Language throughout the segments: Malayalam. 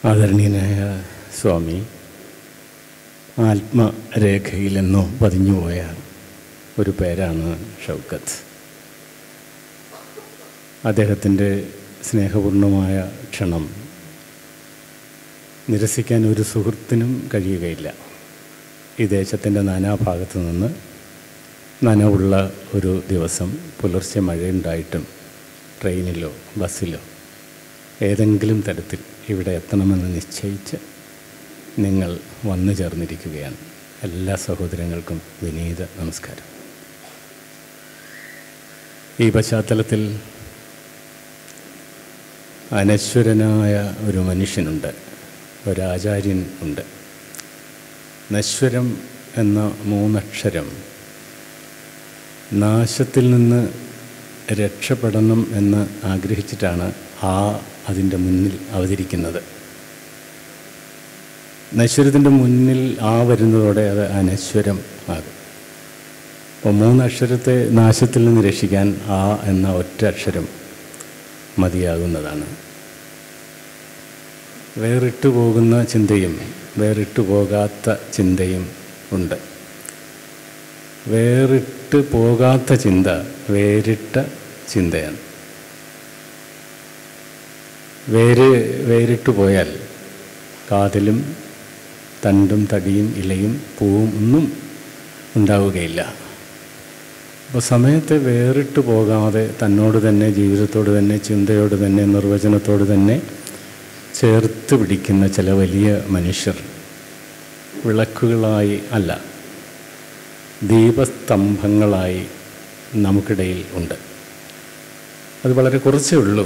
ആദരണീയനായ സ്വാമി ആത്മരേഖയിലെന്നോ പതിഞ്ഞുപോയ ഒരു പേരാണ് ഷൗക്കത്ത് അദ്ദേഹത്തിൻ്റെ സ്നേഹപൂർണമായ ക്ഷണം നിരസിക്കാൻ ഒരു സുഹൃത്തിനും കഴിയുകയില്ല ഈ ദേശത്തിൻ്റെ നാനാഭാഗത്തു നിന്ന് നനവുള്ള ഒരു ദിവസം പുലർച്ചെ മഴയുണ്ടായിട്ടും ട്രെയിനിലോ ബസ്സിലോ ഏതെങ്കിലും തരത്തിൽ ഇവിടെ എത്തണമെന്ന് നിശ്ചയിച്ച് നിങ്ങൾ വന്നു ചേർന്നിരിക്കുകയാണ് എല്ലാ സഹോദരങ്ങൾക്കും വിനീത നമസ്കാരം ഈ പശ്ചാത്തലത്തിൽ അനശ്വരനായ ഒരു മനുഷ്യനുണ്ട് ഒരാചാര്യൻ ഉണ്ട് നശ്വരം എന്ന മൂന്നക്ഷരം നാശത്തിൽ നിന്ന് രക്ഷപ്പെടണം എന്ന് ആഗ്രഹിച്ചിട്ടാണ് ആ അതിൻ്റെ മുന്നിൽ അവതരിക്കുന്നത് നശ്വരത്തിൻ്റെ മുന്നിൽ ആ വരുന്നതോടെ അത് അനശ്വരം ആകും അപ്പോൾ മൂന്നക്ഷരത്തെ നാശത്തിൽ നിന്ന് രക്ഷിക്കാൻ ആ എന്ന ഒറ്റ അക്ഷരം മതിയാകുന്നതാണ് വേറിട്ടു പോകുന്ന ചിന്തയും വേറിട്ടു പോകാത്ത ചിന്തയും ഉണ്ട് വേറിട്ട് പോകാത്ത ചിന്ത വേറിട്ട ചിന്തയാണ് വേര് വേറിട്ടു പോയാൽ കാതിലും തണ്ടും തടിയും ഇലയും പൂവും ഒന്നും ഉണ്ടാവുകയില്ല അപ്പോൾ സമയത്തെ വേറിട്ട് പോകാതെ തന്നോട് തന്നെ ജീവിതത്തോട് തന്നെ ചിന്തയോട് തന്നെ നിർവചനത്തോട് തന്നെ ചേർത്ത് പിടിക്കുന്ന ചില വലിയ മനുഷ്യർ വിളക്കുകളായി അല്ല ദീപസ്തംഭങ്ങളായി നമുക്കിടയിൽ ഉണ്ട് അത് വളരെ കുറച്ചേ ഉള്ളൂ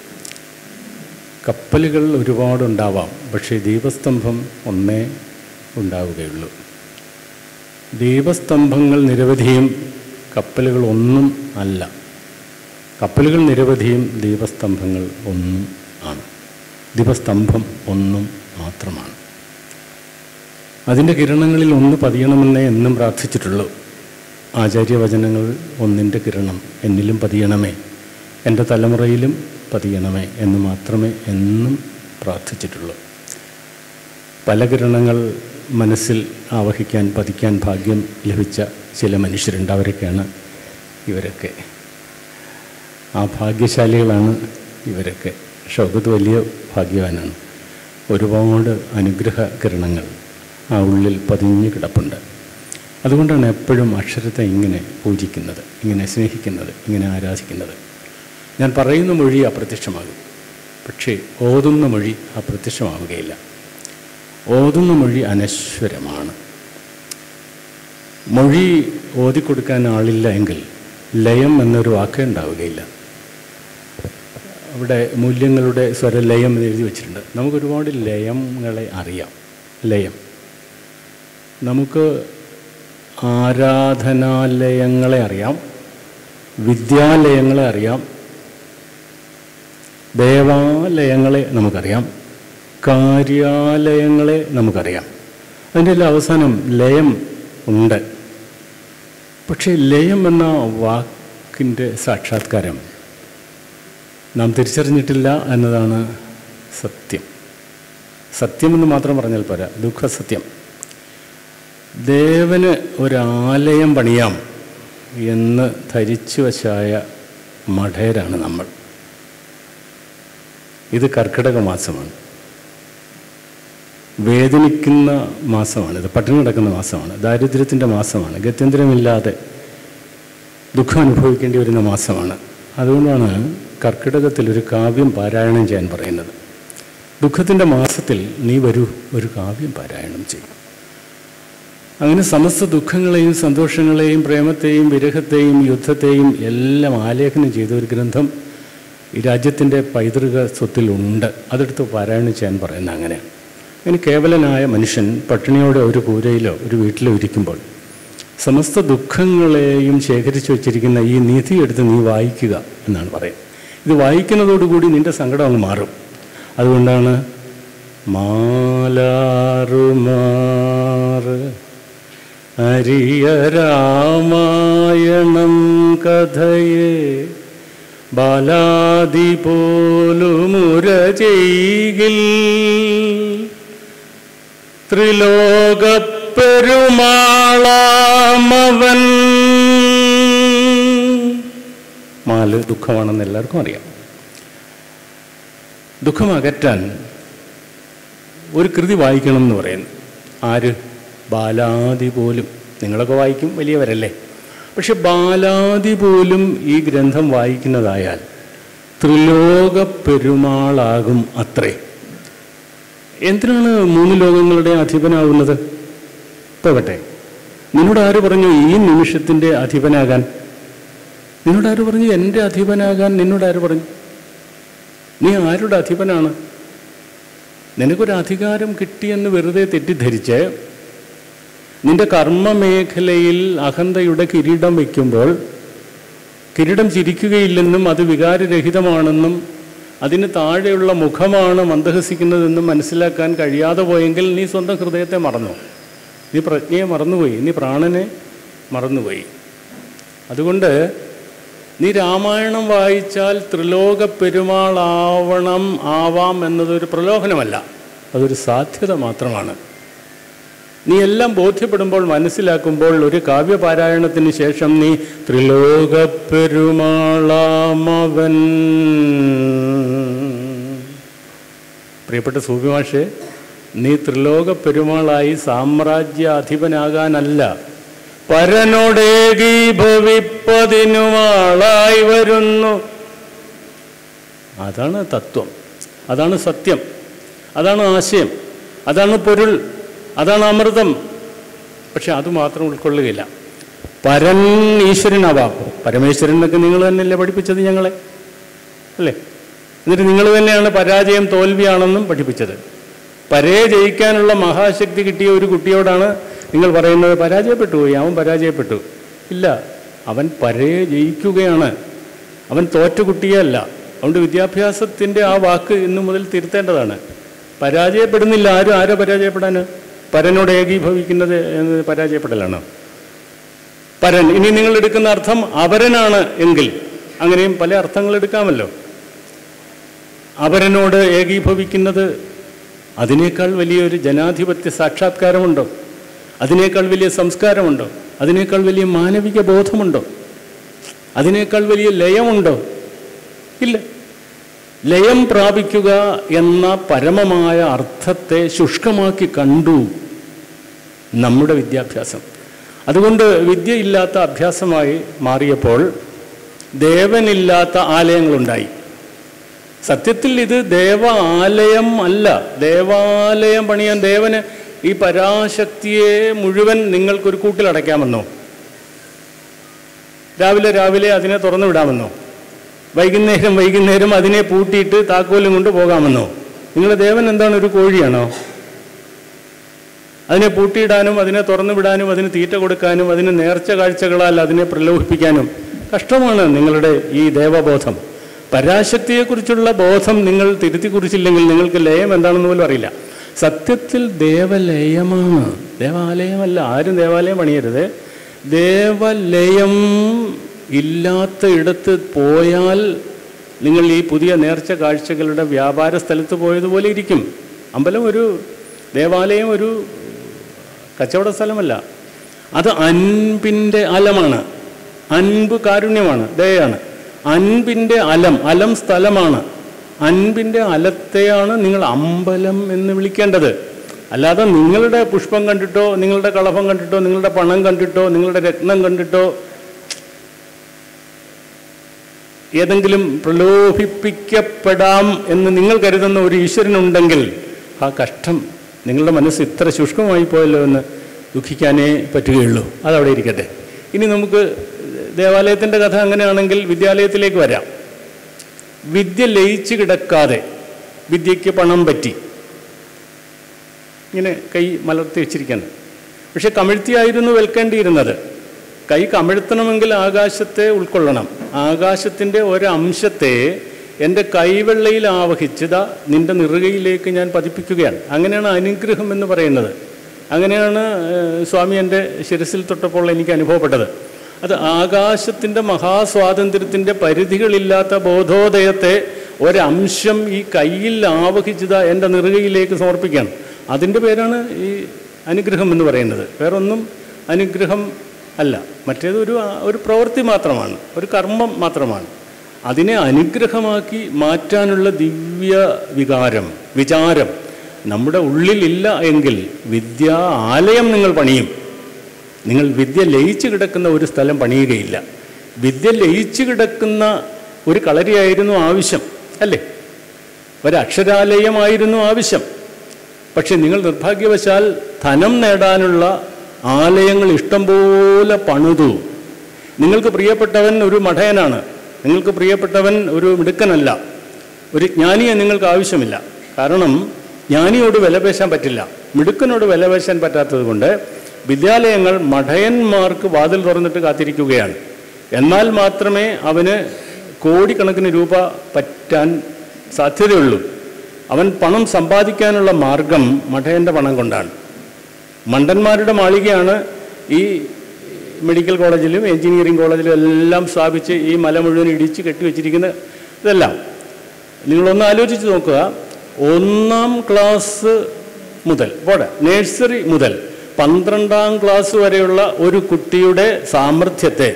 കപ്പലുകൾ ഒരുപാടുണ്ടാവാം പക്ഷേ ദീപസ്തംഭം ഒന്നേ ഉണ്ടാവുകയുള്ളൂ ദീപസ്തംഭങ്ങൾ നിരവധിയും കപ്പലുകൾ ഒന്നും അല്ല കപ്പലുകൾ നിരവധിയും ദീപസ്തംഭങ്ങൾ ഒന്നും ആണ് ദീപസ്തംഭം ഒന്നും മാത്രമാണ് അതിൻ്റെ കിരണങ്ങളിൽ ഒന്ന് പതിയണമെന്നേ എന്നും പ്രാർത്ഥിച്ചിട്ടുള്ളൂ ആചാര്യവചനങ്ങൾ ഒന്നിൻ്റെ കിരണം എന്നിലും പതിയണമേ എൻ്റെ തലമുറയിലും പതിയണമേ എന്ന് മാത്രമേ എന്നും പ്രാർത്ഥിച്ചിട്ടുള്ളൂ പല കിരണങ്ങൾ മനസ്സിൽ ആവഹിക്കാൻ പതിക്കാൻ ഭാഗ്യം ലഭിച്ച ചില മനുഷ്യരുണ്ട് അവരൊക്കെയാണ് ഇവരൊക്കെ ആ ഭാഗ്യശാലികളാണ് ഇവരൊക്കെ ഷൗക്കത്ത് വലിയ ഭാഗ്യവാനാണ് ഒരുപാട് അനുഗ്രഹ കിരണങ്ങൾ ആ ഉള്ളിൽ പതിഞ്ഞു കിടപ്പുണ്ട് അതുകൊണ്ടാണ് എപ്പോഴും അക്ഷരത്തെ ഇങ്ങനെ പൂജിക്കുന്നത് ഇങ്ങനെ സ്നേഹിക്കുന്നത് ഇങ്ങനെ ആരാധിക്കുന്നത് ഞാൻ പറയുന്ന മൊഴി അപ്രത്യക്ഷമാകും പക്ഷേ ഓതുന്ന മൊഴി അപ്രത്യക്ഷമാവുകയില്ല ഓതുന്ന മൊഴി അനശ്വരമാണ് മൊഴി ഓതിക്കൊടുക്കാൻ ആളില്ല എങ്കിൽ ലയം എന്നൊരു വാക്കേ ഉണ്ടാവുകയില്ല അവിടെ മൂല്യങ്ങളുടെ സ്വരലയം എന്ന് എഴുതി വെച്ചിട്ടുണ്ട് നമുക്ക് ഒരുപാട് ലയങ്ങളെ അറിയാം ലയം നമുക്ക് ആരാധനാലയങ്ങളെ അറിയാം വിദ്യാലയങ്ങളെ അറിയാം ദേവാലയങ്ങളെ നമുക്കറിയാം കാര്യാലയങ്ങളെ നമുക്കറിയാം അതിൻ്റെ എല്ലാം അവസാനം ലയം ഉണ്ട് പക്ഷേ ലയം എന്ന വാക്കിൻ്റെ സാക്ഷാത്കാരം നാം തിരിച്ചറിഞ്ഞിട്ടില്ല എന്നതാണ് സത്യം സത്യമെന്ന് മാത്രം പറഞ്ഞാൽ പോരാ ദുഃഖസത്യം ദേവന് ഒരാലയം പണിയാം എന്ന് ധരിച്ചു വശായ മഠേരാണ് നമ്മൾ ഇത് കർക്കിടക മാസമാണ് വേദനിക്കുന്ന മാസമാണ് ഇത് പട്ടിണി കിടക്കുന്ന മാസമാണ് ദാരിദ്ര്യത്തിൻ്റെ മാസമാണ് ഗത്യന്തരമില്ലാതെ ദുഃഖം അനുഭവിക്കേണ്ടി വരുന്ന മാസമാണ് അതുകൊണ്ടാണ് കർക്കിടകത്തിൽ ഒരു കാവ്യം പാരായണം ചെയ്യാൻ പറയുന്നത് ദുഃഖത്തിൻ്റെ മാസത്തിൽ നീ വരൂ ഒരു കാവ്യം പാരായണം ചെയ്യും അങ്ങനെ സമസ്ത ദുഃഖങ്ങളെയും സന്തോഷങ്ങളെയും പ്രേമത്തെയും വിരഹത്തെയും യുദ്ധത്തെയും എല്ലാം ആലേഖനം ചെയ്ത ഒരു ഗ്രന്ഥം ഈ രാജ്യത്തിൻ്റെ പൈതൃക സ്വത്തിലുണ്ട് അതെടുത്ത് പാരായണം ചെയ്യാൻ പറയുന്നത് അങ്ങനെയാണ് അങ്ങനെ കേവലനായ മനുഷ്യൻ പട്ടിണിയോടെ ഒരു കൂരയിലോ ഒരു വീട്ടിലോ ഇരിക്കുമ്പോൾ സമസ്ത ദുഃഖങ്ങളെയും ശേഖരിച്ചു വച്ചിരിക്കുന്ന ഈ നിധി എടുത്ത് നീ വായിക്കുക എന്നാണ് പറയുന്നത് ഇത് വായിക്കുന്നതോടുകൂടി നിന്റെ സങ്കടം അങ്ങ് മാറും അതുകൊണ്ടാണ് മാലാറുമാറ് അരിയ രാമായണം കഥയെ ബാലാദി പോലുമുര ചെയ്കിൽ ത്രിലോകപ്പെരുമാളാമവൻ മാല് ദുഃഖമാണെന്ന് എല്ലാവർക്കും അറിയാം ദുഃഖം അകറ്റാൻ ഒരു കൃതി വായിക്കണം എന്ന് പറയുന്നു ആര് ബാലാദി പോലും നിങ്ങളൊക്കെ വായിക്കും വലിയവരല്ലേ പക്ഷെ ബാലാദി പോലും ഈ ഗ്രന്ഥം വായിക്കുന്നതായാൽ ത്രിലോക പെരുമാളാകും അത്രേ എന്തിനാണ് മൂന്ന് ലോകങ്ങളുടെ അധിപനാകുന്നത് പോകട്ടെ നിന്നോട് ആര് പറഞ്ഞു ഈ നിമിഷത്തിൻ്റെ അധിപനാകാൻ നിന്നോട് ആര് പറഞ്ഞു എൻ്റെ അധിപനാകാൻ നിന്നോട് ആര് പറഞ്ഞു നീ ആരുടെ അധിപനാണ് നിനക്കൊരു അധികാരം കിട്ടിയെന്ന് വെറുതെ തെറ്റിദ്ധരിച്ച് നിന്റെ കർമ്മമേഖലയിൽ അഹന്തയുടെ കിരീടം വയ്ക്കുമ്പോൾ കിരീടം ചിരിക്കുകയില്ലെന്നും അത് വികാരരഹിതമാണെന്നും അതിന് താഴെയുള്ള മുഖമാണ് മന്ദഹസിക്കുന്നതെന്നും മനസ്സിലാക്കാൻ കഴിയാതെ പോയെങ്കിൽ നീ സ്വന്തം ഹൃദയത്തെ മറന്നു നീ പ്രജ്ഞയെ മറന്നുപോയി നീ പ്രാണനെ മറന്നുപോയി അതുകൊണ്ട് നീ രാമായണം വായിച്ചാൽ ത്രിലോക പെരുമാളാവണം ആവാം എന്നതൊരു പ്രലോഭനമല്ല അതൊരു സാധ്യത മാത്രമാണ് നീ എല്ലാം ബോധ്യപ്പെടുമ്പോൾ മനസ്സിലാക്കുമ്പോൾ ഒരു കാവ്യപാരായണത്തിന് ശേഷം നീ ത്രിലോക പെരുമാളാമവൻ പ്രിയപ്പെട്ട സൂഫിമാഷെ നീ ത്രിലോക പെരുമാളായി സാമ്രാജ്യാധിപനാകാനല്ല പരനോടേകീഭവിപ്പതിനുമാളായി വരുന്നു അതാണ് തത്വം അതാണ് സത്യം അതാണ് ആശയം അതാണ് പൊരുൾ അതാണ് അമൃതം പക്ഷെ അത് മാത്രം ഉൾക്കൊള്ളുകയില്ല പരൻ ഈശ്വരനാവാം പരമേശ്വരനൊക്കെ നിങ്ങൾ തന്നെയല്ലേ പഠിപ്പിച്ചത് ഞങ്ങളെ അല്ലേ എന്നിട്ട് നിങ്ങൾ തന്നെയാണ് പരാജയം തോൽവിയാണെന്നും പഠിപ്പിച്ചത് പരേ ജയിക്കാനുള്ള മഹാശക്തി കിട്ടിയ ഒരു കുട്ടിയോടാണ് നിങ്ങൾ പറയുന്നത് പരാജയപ്പെട്ടു പോയി അവൻ പരാജയപ്പെട്ടു ഇല്ല അവൻ പരേ ജയിക്കുകയാണ് അവൻ തോറ്റ കുട്ടിയല്ല അതുകൊണ്ട് വിദ്യാഭ്യാസത്തിൻ്റെ ആ വാക്ക് ഇന്നു മുതൽ തിരുത്തേണ്ടതാണ് പരാജയപ്പെടുന്നില്ല ആരും ആരോ പരാജയപ്പെടാൻ പരനോട് ഏകീഭവിക്കുന്നത് എന്ന് പരാജയപ്പെടലാണ് പരൻ ഇനി നിങ്ങൾ എടുക്കുന്ന അർത്ഥം അവരനാണ് എങ്കിൽ അങ്ങനെയും പല അർത്ഥങ്ങൾ എടുക്കാമല്ലോ അവരനോട് ഏകീഭവിക്കുന്നത് അതിനേക്കാൾ വലിയൊരു ജനാധിപത്യ സാക്ഷാത്കാരമുണ്ടോ അതിനേക്കാൾ വലിയ സംസ്കാരമുണ്ടോ അതിനേക്കാൾ വലിയ മാനവിക ബോധമുണ്ടോ അതിനേക്കാൾ വലിയ ലയമുണ്ടോ ഇല്ല ലയം പ്രാപിക്കുക എന്ന പരമമായ അർത്ഥത്തെ ശുഷ്കമാക്കി കണ്ടു നമ്മുടെ വിദ്യാഭ്യാസം അതുകൊണ്ട് വിദ്യയില്ലാത്ത അഭ്യാസമായി മാറിയപ്പോൾ ദേവനില്ലാത്ത ആലയങ്ങളുണ്ടായി സത്യത്തിൽ ഇത് ദേവാലയം അല്ല ദേവാലയം പണിയാൻ ദേവന് ഈ പരാശക്തിയെ മുഴുവൻ നിങ്ങൾക്കൊരു കൂട്ടിലടയ്ക്കാമെന്നോ രാവിലെ രാവിലെ അതിനെ തുറന്നു വിടാമെന്നോ വൈകുന്നേരം വൈകുന്നേരം അതിനെ പൂട്ടിയിട്ട് താക്കോലും കൊണ്ട് പോകാമെന്നോ നിങ്ങളുടെ ദേവൻ എന്താണ് ഒരു കോഴിയാണോ അതിനെ പൂട്ടിയിടാനും അതിനെ തുറന്നു വിടാനും അതിന് തീറ്റ കൊടുക്കാനും അതിന് നേർച്ച കാഴ്ചകളാൽ അതിനെ പ്രലോഭിപ്പിക്കാനും കഷ്ടമാണ് നിങ്ങളുടെ ഈ ദേവബോധം പരാശക്തിയെക്കുറിച്ചുള്ള ബോധം നിങ്ങൾ തിരുത്തി കുറിച്ചില്ലെങ്കിൽ നിങ്ങൾക്ക് ലയം എന്താണെന്ന് പോലും അറിയില്ല സത്യത്തിൽ ദേവലയമാണ് ദേവാലയമല്ല ആരും ദേവാലയം പണിയരുത് ദേവലയം ഇല്ലാത്ത ഇടത്ത് പോയാൽ നിങ്ങൾ ഈ പുതിയ നേർച്ച കാഴ്ചകളുടെ വ്യാപാര സ്ഥലത്ത് പോയതുപോലെ ഇരിക്കും അമ്പലം ഒരു ദേവാലയം ഒരു കച്ചവട സ്ഥലമല്ല അത് അൻപിൻ്റെ അലമാണ് അൻപ് കാരുണ്യമാണ് ദയാണ് അൻപിൻ്റെ അലം അലം സ്ഥലമാണ് അൻപിൻ്റെ അലത്തെയാണ് നിങ്ങൾ അമ്പലം എന്ന് വിളിക്കേണ്ടത് അല്ലാതെ നിങ്ങളുടെ പുഷ്പം കണ്ടിട്ടോ നിങ്ങളുടെ കളഭം കണ്ടിട്ടോ നിങ്ങളുടെ പണം കണ്ടിട്ടോ നിങ്ങളുടെ രത്നം കണ്ടിട്ടോ ഏതെങ്കിലും പ്രലോഭിപ്പിക്കപ്പെടാം എന്ന് നിങ്ങൾ കരുതുന്ന ഒരു ഈശ്വരനുണ്ടെങ്കിൽ ആ കഷ്ടം നിങ്ങളുടെ മനസ്സ് ഇത്ര ശുഷ്കമായി പോയല്ലോ എന്ന് ദുഃഖിക്കാനേ പറ്റുകയുള്ളൂ അതവിടെ ഇരിക്കട്ടെ ഇനി നമുക്ക് ദേവാലയത്തിൻ്റെ കഥ അങ്ങനെയാണെങ്കിൽ വിദ്യാലയത്തിലേക്ക് വരാം വിദ്യ ലയിച്ചു കിടക്കാതെ വിദ്യയ്ക്ക് പണം പറ്റി ഇങ്ങനെ കൈ മലർത്തി വെച്ചിരിക്കുന്നത് പക്ഷെ കമിഴ്ത്തിയായിരുന്നു വെൽക്കേണ്ടിയിരുന്നത് കൈ കമിഴ്ത്തണമെങ്കിൽ ആകാശത്തെ ഉൾക്കൊള്ളണം ആകാശത്തിൻ്റെ ഒരംശത്തെ എൻ്റെ കൈവെള്ളയിൽ ആവഹിച്ചത നിൻ്റെ നിറുകയിലേക്ക് ഞാൻ പതിപ്പിക്കുകയാണ് അങ്ങനെയാണ് അനുഗ്രഹം എന്ന് പറയുന്നത് അങ്ങനെയാണ് ഏഹ്, സ്വാമി എൻ്റെ ശിരസിൽ തൊട്ടപ്പോൾ എനിക്ക് അനുഭവപ്പെട്ടത് അത് ആകാശത്തിൻ്റെ മഹാസ്വാതന്ത്ര്യത്തിൻ്റെ പരിധികളില്ലാത്ത ബോധോദയത്തെ ഒരംശം ഈ കയ്യിൽ ആവഹിച്ചത എൻ്റെ നിറുകയിലേക്ക് സമർപ്പിക്കുകയാണ് അതിൻ്റെ പേരാണ് ഈ അനുഗ്രഹം എന്ന് പറയുന്നത് വേറൊന്നും അനുഗ്രഹം അല്ല മറ്റേത് ഒരു ഒരു പ്രവൃത്തി മാത്രമാണ് ഒരു കർമ്മം മാത്രമാണ് അതിനെ അനുഗ്രഹമാക്കി മാറ്റാനുള്ള ദിവ്യ വികാരം വിചാരം നമ്മുടെ ഉള്ളിലില്ല എങ്കിൽ വിദ്യാ ആലയം നിങ്ങൾ പണിയും നിങ്ങൾ വിദ്യ ലയിച്ചു കിടക്കുന്ന ഒരു സ്ഥലം പണിയുകയില്ല വിദ്യ ലയിച്ചു കിടക്കുന്ന ഒരു കളരിയായിരുന്നു ആവശ്യം അല്ലേ ഒരു അക്ഷരാലയമായിരുന്നു ആവശ്യം പക്ഷെ നിങ്ങൾ നിർഭാഗ്യവശാൽ ധനം നേടാനുള്ള ആലയങ്ങൾ ഇഷ്ടംപോലെ പണിതു നിങ്ങൾക്ക് പ്രിയപ്പെട്ടവൻ ഒരു മഠയനാണ് നിങ്ങൾക്ക് പ്രിയപ്പെട്ടവൻ ഒരു മിടുക്കനല്ല ഒരു ജ്ഞാനിയെ നിങ്ങൾക്ക് ആവശ്യമില്ല കാരണം ജ്ഞാനിയോട് വിലപേശാൻ പറ്റില്ല മിടുക്കനോട് വിലപേശാൻ പറ്റാത്തത് കൊണ്ട് വിദ്യാലയങ്ങൾ മഠയന്മാർക്ക് വാതിൽ തുറന്നിട്ട് കാത്തിരിക്കുകയാണ് എന്നാൽ മാത്രമേ അവന് കോടിക്കണക്കിന് രൂപ പറ്റാൻ സാധ്യതയുള്ളൂ അവൻ പണം സമ്പാദിക്കാനുള്ള മാർഗം മഠയൻ്റെ പണം കൊണ്ടാണ് മണ്ടന്മാരുടെ മാളികയാണ് ഈ മെഡിക്കൽ കോളേജിലും എഞ്ചിനീയറിംഗ് കോളേജിലും എല്ലാം സ്ഥാപിച്ച് ഈ മല മുഴുവൻ ഇടിച്ച് കെട്ടിവെച്ചിരിക്കുന്ന ഇതെല്ലാം നിങ്ങളൊന്ന് ആലോചിച്ച് നോക്കുക ഒന്നാം ക്ലാസ് മുതൽ പോടെ നേഴ്സറി മുതൽ പന്ത്രണ്ടാം ക്ലാസ് വരെയുള്ള ഒരു കുട്ടിയുടെ സാമർഥ്യത്തെ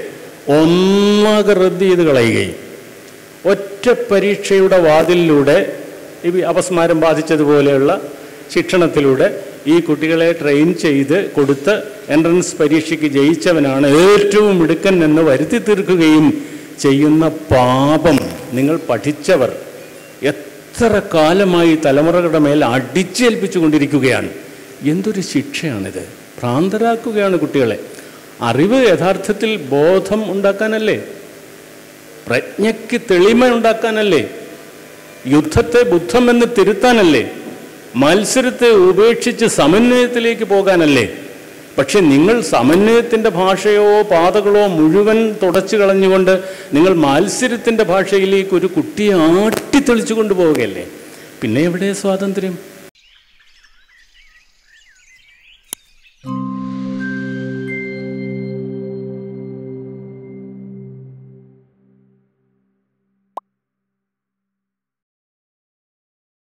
ഒന്നാകെ റദ്ദ് ചെയ്ത് കളയുകയും ഒറ്റ പരീക്ഷയുടെ വാതിലിലൂടെ ഈ അപസ്മാരം ബാധിച്ചതുപോലെയുള്ള ശിക്ഷണത്തിലൂടെ ഈ കുട്ടികളെ ട്രെയിൻ ചെയ്ത് കൊടുത്ത് എൻട്രൻസ് പരീക്ഷയ്ക്ക് ജയിച്ചവനാണ് ഏറ്റവും മിടുക്കൻ എന്ന് വരുത്തി തീർക്കുകയും ചെയ്യുന്ന പാപം നിങ്ങൾ പഠിച്ചവർ എത്ര കാലമായി തലമുറകളുടെ മേൽ അടിച്ചേൽപ്പിച്ചു കൊണ്ടിരിക്കുകയാണ് എന്തൊരു ശിക്ഷയാണിത് ഭ്രാന്തരാക്കുകയാണ് കുട്ടികളെ അറിവ് യഥാർത്ഥത്തിൽ ബോധം ഉണ്ടാക്കാനല്ലേ പ്രജ്ഞയ്ക്ക് തെളിമ ഉണ്ടാക്കാനല്ലേ യുദ്ധത്തെ ബുദ്ധമെന്ന് തിരുത്താനല്ലേ മത്സരത്തെ ഉപേക്ഷിച്ച് സമന്വയത്തിലേക്ക് പോകാനല്ലേ പക്ഷെ നിങ്ങൾ സമന്വയത്തിൻ്റെ ഭാഷയോ പാതകളോ മുഴുവൻ തുടച്ചു കളഞ്ഞുകൊണ്ട് നിങ്ങൾ മത്സരത്തിൻ്റെ ഭാഷയിലേക്ക് ഒരു കുട്ടിയെ ആട്ടിത്തെളിച്ചു കൊണ്ടുപോവുകയല്ലേ പിന്നെ എവിടെ സ്വാതന്ത്ര്യം